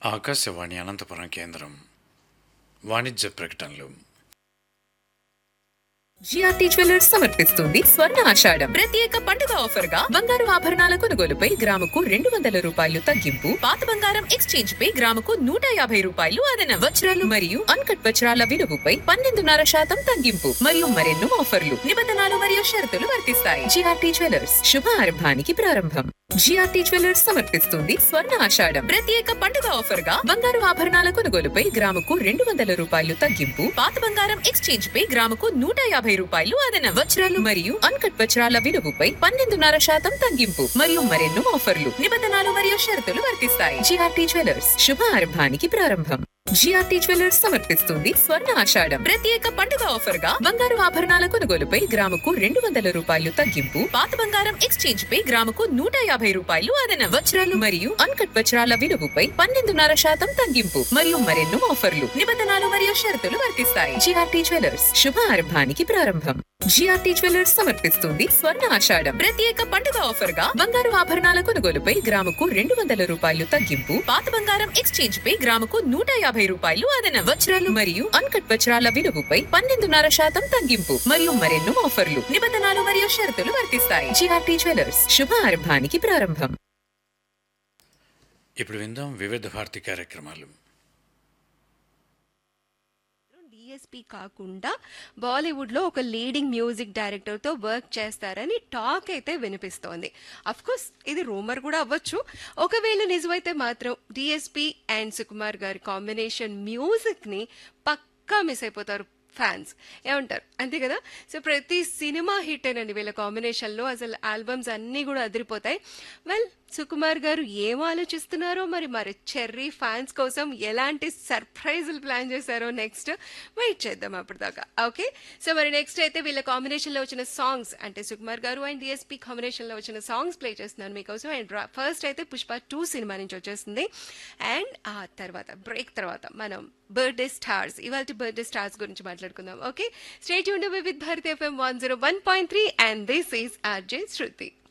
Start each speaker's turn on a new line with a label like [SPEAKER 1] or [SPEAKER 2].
[SPEAKER 1] ఆకాశవాణి అనంతపురం కేంద్రం వాణిజ్య ప్రకటనలు
[SPEAKER 2] జిఆర్టీ జ్యువెలర్స్ సమర్పిస్తుంది స్వర్ణ ఆషాఢం ప్రత్యేక పండుగ ఆఫర్ గా బంగారు ఆభరణాల కొనుగోలుపై గ్రాముకు రెండు వందల రూపాయలు తగ్గింపు పాత బంగారం ఎక్స్చేంజ్ పై గ్రాముకు నూట యాభై రూపాయలు అదనం వజ్రాలు మరియు అన్కట్ వజ్రాల విలువపై పన్నెండున్నర శాతం తగ్గింపు మరియు మరెన్నో ఆఫర్లు నిబంధనలు మరియు షరతులు వర్తిస్తాయి జిఆర్టీ జ్యువెలర్స్ శుభ ఆరంభానికి ప్రారంభం జిఆర్టీ జ్యువెలర్స్ సమర్పిస్తుంది స్వర్ణ ఆషాఢం ప్రత్యేక పండుగ ఆఫర్ గా బంగారు ఆభరణాల కొనుగోలుపై గ్రాముకు రెండు వందల రూపాయలు తగ్గింపు పాత బంగారం ఎక్స్చేంజ్ పై గ్రాముకు నూట యాభై రూపాయలు అదనం వజ్రాలు మరియు అన్కట్ వజ్రాల విలువపై పన్నెండున్నర శాతం తగ్గింపు మరియు మరెన్నో ఆఫర్లు నిబంధనలు మరియు షరతులు వర్తిస్తాయి జిఆర్టీ జ్యువెలర్స్ శుభ ఆరంభానికి ప్రారంభం జిఆర్టీ జ్యువెలర్స్ సమర్పిస్తుంది స్వర్ణ ఆషాఢం ప్రత్యేక పండుగ ఆఫర్ గా బంగారు ఆభరణాల కొనుగోలుపై గ్రాముకు రెండు వందల రూపాయలు తగ్గింపు పాత బంగారం ఎక్స్చేంజ్ పై గ్రాముకు నూట యాభై రూపాయలు అదనం వజ్రాలు మరియు అన్కట్ వజ్రాల విలువపై పన్నెండున్నర శాతం తగ్గింపు మరియు మరెన్నో ఆఫర్లు నిబంధనలు మరియు షరతులు వర్తిస్తాయి జిఆర్టీ జ్యువెలర్స్ శుభ ఆరంభానికి ప్రారంభం జిఆర్టీ జ్యువెలర్స్ సమర్పిస్తుంది స్వర్ణ ఆషాఢం ప్రత్యేక పండుగ ఆఫర్ గా బంగారు ఆభరణాల కొనుగోలుపై గ్రాముకు రెండు వందల రూపాయలు తగ్గింపు పాత బంగారం ఎక్స్చేంజ్ పై గ్రాముకు నూట యాభై రూపాయలు అదనం వజ్రాలు మరియు అన్కట్ వజ్రాల విలువపై పన్నెండున్నర శాతం తగ్గింపు మరియు మరెన్నో ఆఫర్లు నిబంధనలు మరియు షరతులు వర్తిస్తాయి జిఆర్టీ జ్యువెలర్స్ శుభ ఆరంభానికి ప్రారంభం
[SPEAKER 1] ఇప్పుడు విందాం వివిధ భారతి కార్యక్రమాలు
[SPEAKER 3] డిఎస్పి కాకుండా బాలీవుడ్లో ఒక లీడింగ్ మ్యూజిక్ డైరెక్టర్తో వర్క్ చేస్తారని టాక్ అయితే వినిపిస్తోంది అఫ్ కోర్స్ ఇది రూమర్ కూడా అవ్వచ్చు ఒకవేళ నిజమైతే మాత్రం డిఎస్పి అండ్ సుకుమార్ గారి కాంబినేషన్ మ్యూజిక్ని పక్కా మిస్ అయిపోతారు ఫ్యాన్స్ ఏమంటారు అంతే కదా సో ప్రతి సినిమా హిట్ అయినండి వీళ్ళ కాంబినేషన్లో అసలు ఆల్బమ్స్ అన్నీ కూడా అదిరిపోతాయి వెల్ సుకుమార్ గారు ఏం ఆలోచిస్తున్నారో మరి మరి చెర్రీ ఫ్యాన్స్ కోసం ఎలాంటి సర్ప్రైజులు ప్లాన్ చేశారో నెక్స్ట్ వెయిట్ చేద్దాం అప్పటిదాకా ఓకే సో మరి నెక్స్ట్ అయితే వీళ్ళ కాంబినేషన్లో వచ్చిన సాంగ్స్ అంటే సుకుమార్ గారు అండ్ డిఎస్పీ కాంబినేషన్లో వచ్చిన సాంగ్స్ ప్లే చేస్తున్నాను మీకోసం అండ్ ఫస్ట్ అయితే పుష్ప టూ సినిమా నుంచి వచ్చేస్తుంది అండ్ ఆ తర్వాత బ్రేక్ తర్వాత మనం బర్త్డే స్టార్స్ ఇవాళ బర్త్డే స్టార్స్ గురించి మాట్లాడుకుందాం ఓకే స్టేట్ యూన్ with Bharat FM one zero one point three and this is RJ Shruti